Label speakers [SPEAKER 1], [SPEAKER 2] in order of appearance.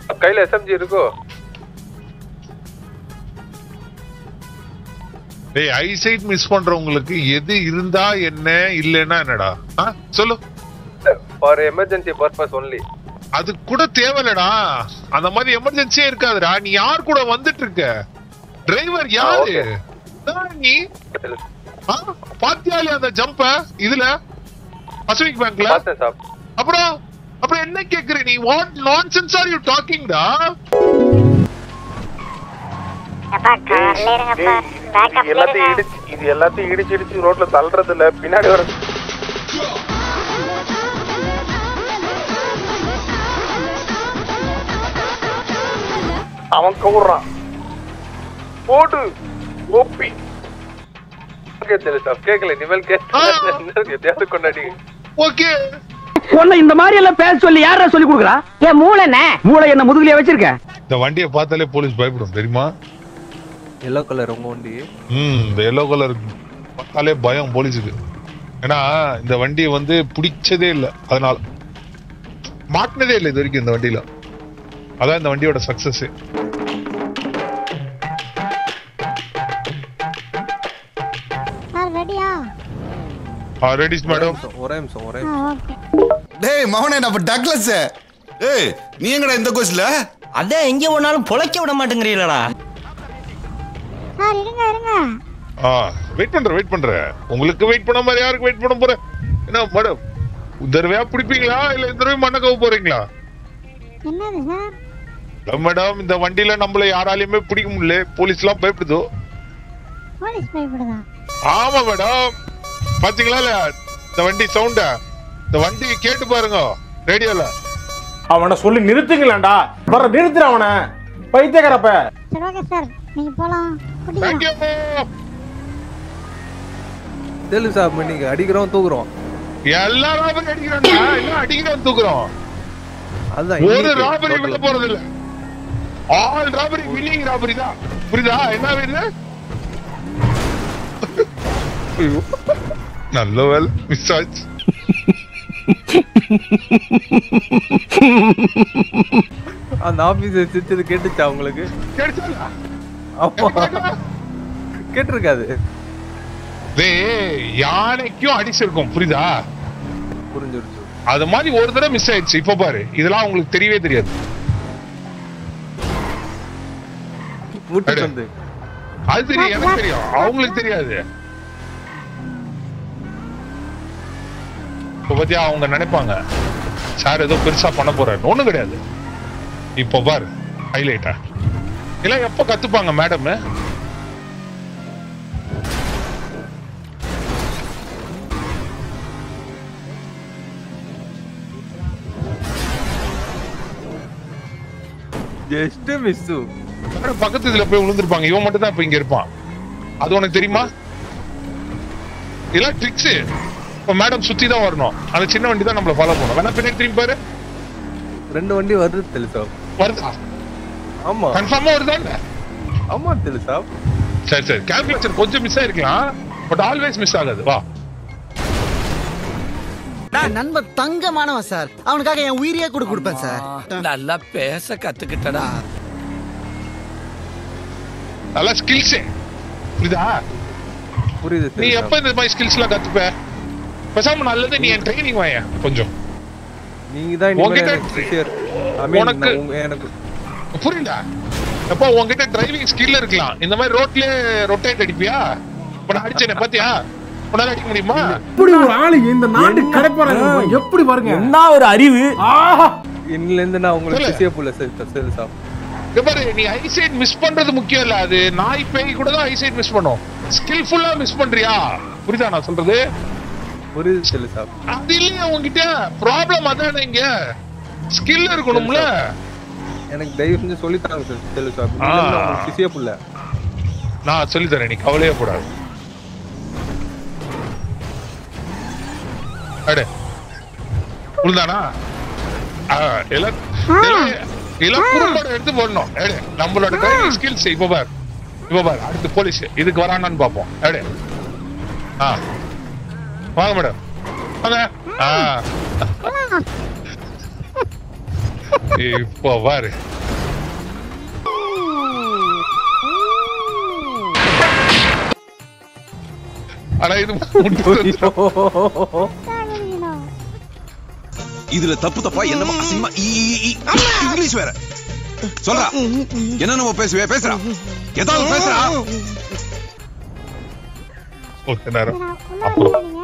[SPEAKER 1] கையில எஸ்எம்ஜி இருக்கோ
[SPEAKER 2] டேய் ஐசைட் மிஸ் பண்றவங்களுக்கு எது இருந்தா என்ன இல்லைன்னா என்னடா ஆ, சொல்லு
[SPEAKER 1] ஃபார் எமர்ஜென்சி பர்பஸ் ஒன்லி
[SPEAKER 2] அது கூட தேவையில்லடா அந்த மாதிரி எமர்ஜென்சியே இருக்காதுடா நீ யார் கூட வந்துட்டு இருக்க டிரைவர் யாரு
[SPEAKER 1] okay.
[SPEAKER 2] யார் நீ ஆ? பாத்தியா இல்லையா அந்த ஜம்ப இதுல பசிபிக் பேங்க்ல
[SPEAKER 1] பார்த்தேன் சார்
[SPEAKER 2] அப்புறம் அப்புறம் என்ன கேக்குற நீ வாட் நான்சென்ஸ் ஆர் யூ டாக்கிங்டா
[SPEAKER 3] அப்பா கார்ல இருங்கப்பா பேக்கப்
[SPEAKER 1] எல்லாத்தையும்
[SPEAKER 3] இருங்க
[SPEAKER 1] இடிச்சு இது எல்லாத்தையும் இடிச்சு இடிச்சு ரோட்ல தள்ளுறது இல்ல பின்னாடி வர அவன் கவுறான் போடு ஓப்பி கேட்கல சார் கேட்கல இனிமேல் கேட்டு கொண்டாடி
[SPEAKER 2] ஓகே
[SPEAKER 4] உன்னை இந்த மாதிரி எல்லாம் பேச சொல்லி யாரா சொல்லி கொடுக்குறா
[SPEAKER 3] என் மூளைண்ணே
[SPEAKER 4] மூளை என்ன முதுகுலயே வச்சிருக்க
[SPEAKER 2] இந்த வண்டியை பார்த்தாலே போலீஸ் பயப்படும் தெரியுமா
[SPEAKER 5] எல்லோ கலர் உங்க வண்டி
[SPEAKER 2] ம் இந்த எல்லோ கலர் பார்த்தாலே பயம் போலீஸுக்கு ஏன்னா இந்த வண்டியை வந்து பிடிச்சதே இல்லை அதனால மாட்டினதே இல்லை இது வரைக்கும் இந்த வண்டியில அதான் இந்த வண்டியோட சக்சஸ்
[SPEAKER 3] சார் ரெடியா
[SPEAKER 2] ரெடிஸ் மேடம்
[SPEAKER 5] ஒரே நிமிஷம் ஒரே
[SPEAKER 3] ஆ ஓகே
[SPEAKER 6] டேய் மவனே நம்ம டக்ளஸ் ஏய் நீ எங்கடா இந்த கோஸ்ல
[SPEAKER 7] அதான் எங்க போனாலும் பொழைக்க விட மாட்டேங்கிறீங்களா
[SPEAKER 3] சார் இருங்க இருங்க
[SPEAKER 2] ஆ வெயிட் பண்றேன் வெயிட் பண்றேன் உங்களுக்கு வெயிட் பண்ண மாதிரி யாருக்கு வெயிட் பண்ண போறேன் என்ன மேடம் இந்த தடவையா பிடிப்பீங்களா இல்ல இந்த தடவை மண்ண கவ போறீங்களா
[SPEAKER 3] என்னது சார்
[SPEAKER 2] இல்ல மேடம் இந்த வண்டியில நம்மள யாராலையுமே பிடிக்க முடியல போலீஸ் எல்லாம் பயப்படுதோ
[SPEAKER 3] போலீஸ் பயப்படுதா
[SPEAKER 2] ஆமா மேடம் பாத்தீங்களா இல்ல இந்த வண்டி சவுண்ட இந்த வண்டி கேட்டு பாருங்க ரேடியோல
[SPEAKER 8] அவனை சொல்லி நிறுத்துங்களேன்டா வர நிறுத்துற அவனை பைத்தியக்காரப்ப
[SPEAKER 3] சரி ஓகே சார் நீங்க போலாம் குடிக்கலாம்
[SPEAKER 2] தேங்க்யூ
[SPEAKER 5] தெலு சாப் நீங்க அடிக்கிறோம் தூக்குறோம்
[SPEAKER 2] எல்லா ராபரி அடிக்கிறோம்டா எல்லாம் அடிக்கிறோம் தூக்குறோம்
[SPEAKER 5] அதுதான்
[SPEAKER 2] ஒரு
[SPEAKER 5] இன்னைக்கு
[SPEAKER 2] ராபரி
[SPEAKER 5] total.
[SPEAKER 2] விட போறது இல்ல ஆல் ராபரி வில்லிங் ராபரி தான் புரியுதா என்ன வேணும் ஐயோ. நல்ல வேலை மிஸ் ஆச்சு
[SPEAKER 5] அந்த ஆபீசர் சிரிச்சது கேட்டுச்சா உங்களுக்கு
[SPEAKER 2] கிடைச்சா
[SPEAKER 5] ஆமா கேட்டிருக்காது
[SPEAKER 2] டேய் யானைக்கும் அடிச்சிருக்கும் புரியுதா
[SPEAKER 5] புரிஞ்சிருச்சு
[SPEAKER 2] அது மாதிரி ஒரு தடவை மிஸ் ஆயிடுச்சு இப்ப பாரு இதெல்லாம் உங்களுக்கு தெரியவே தெரியாது
[SPEAKER 5] முட்டு
[SPEAKER 2] அடே.
[SPEAKER 5] வந்து
[SPEAKER 2] அது தெரியும் எனக்கு தெரியும் அவங்களுக்கு தெரியாது இப்ப பத்தியா அவங்க நினைப்பாங்க சார் ஏதோ பெருசா பண்ண போறாரு ஒண்ணும் கிடையாது இப்ப பாரு ஹைலைட்டா இல்ல எப்ப கத்துப்பாங்க மேடம்
[SPEAKER 5] ஜஸ்ட் மிஸ்
[SPEAKER 2] மேடம் பக்கத்து இதுல போய் விழுந்திருப்பாங்க இவன் மட்டும் தான் இப்ப இங்க இருப்பான் அது உனக்கு தெரியுமா இதெல்லாம் ட்ரிக்ஸ் இப்ப மேடம் சுத்தி தான் வரணும் அந்த சின்ன வண்டி தான் நம்மள ஃபாலோ பண்ணும் வேணா பின்னாடி திரும்பி பாரு
[SPEAKER 5] ரெண்டு வண்டி வருது தெலு சாப்
[SPEAKER 2] வருதா
[SPEAKER 5] ஆமா
[SPEAKER 2] கன்ஃபார்மா வருதா இல்ல?
[SPEAKER 5] ஆமா தெலு சாப்
[SPEAKER 2] சரி சரி கால்குலேஷன் கொஞ்சம் மிஸ் ஆயிருக்கலாம் பட் ஆல்வேஸ் மிஸ் ஆகாது வா
[SPEAKER 7] நண்பன் தங்கமானவன் சார் அவனுக்காக என் உயிரியே கூட கொடுப்பேன் சார்
[SPEAKER 9] நல்லா பேச கத்துக்கிட்டடா
[SPEAKER 2] நல்லா ஸ்கில்ஸ் புரியுதா
[SPEAKER 5] புரியுது
[SPEAKER 2] நீ
[SPEAKER 5] தெலு
[SPEAKER 2] எப்ப
[SPEAKER 5] சாப்.
[SPEAKER 2] இந்த மாதிரி ஸ்கில்ஸ் எல்லாம் கத்துப்ப பேசாம நல்லது நீ என் ட்ரைனிங் வாய கொஞ்சம்
[SPEAKER 5] நீங்க தான் இனிமேல்
[SPEAKER 2] உன்கிட்ட
[SPEAKER 5] எனக்கு sincere. I mean,
[SPEAKER 2] உனக்கு-
[SPEAKER 5] நான் உங்க- எனக்கு
[SPEAKER 2] புரியல எப்போ உன்கிட்ட டிரைவிங் ஸ்கில் இருக்கலாம் இந்த மாதிரி ரோட்லயே ரொட்டேட் அடிப்பியா இப்ப நான் அடிச்சேனே பாத்தியா உன்னால அடிக்க முடியுமா
[SPEAKER 8] இப்படி ஒரு ஆளு இந்த நாட்டு கடைப்பாறாங்க எப்படி பாருங்க
[SPEAKER 7] என்ன ஒரு அறிவு
[SPEAKER 8] ஆஹா
[SPEAKER 5] இன்னில இருந்து நான் உங்களுக்கு
[SPEAKER 2] சொல்லு.
[SPEAKER 5] பிசிய புள்ள தெலு சாப்
[SPEAKER 2] இங்க பாரு நீ ஐசைட் மிஸ் பண்றது முக்கியம் இல்ல அது நாய் பேய் கூட தான் ஐசைட் மிஸ் பண்ணும் ஸ்கில்ஃபுல்லா மிஸ் பண்றியா புரியுதா நான் சொல்றது
[SPEAKER 5] புரியுது தெலு சாப்
[SPEAKER 2] அது இல்லையா உன்கிட்ட ப்ராப்ளம் அதானே இங்க ஸ்கில் இருக்கணும்ல
[SPEAKER 5] எனக்கு தயவு செஞ்சு சொல்லித்தாங்க தெலு- தெலு சாப்
[SPEAKER 2] ஆ.
[SPEAKER 5] பிசிய புள்ள
[SPEAKER 2] நான் சொல்லி தரேன் நீ கவலையே கூடாது அடே உள்தானா ஆ, எல்லாம் எல்லாம் எல்லாம் குறும்போட எடுத்து போடணும் எடு நம்மளோட டிரைவிங் ஸ்கில்ஸ் இப்ப பார் இப்ப பார் அடுத்து போலீஸ் இதுக்கு வரானான்னு பாப்போம் எடு ஆ வாங்க மேடம் வாங்க ஆ இப்போ பாரு ஆனா இது முடிச்சு
[SPEAKER 3] சார் குடிக்கணும்
[SPEAKER 6] இதுல தப்பு தப்பா என்னமோ அசிங்கமா ஈ, ஈ, ஈ. இங்கிலீஷ் வேற சொல்றா என்ன நம்ம பேசுவே பேசுறா ஏதாவது பேசுறா
[SPEAKER 2] கொஞ்ச நேரம்
[SPEAKER 3] நான் உள்ள வரீங்க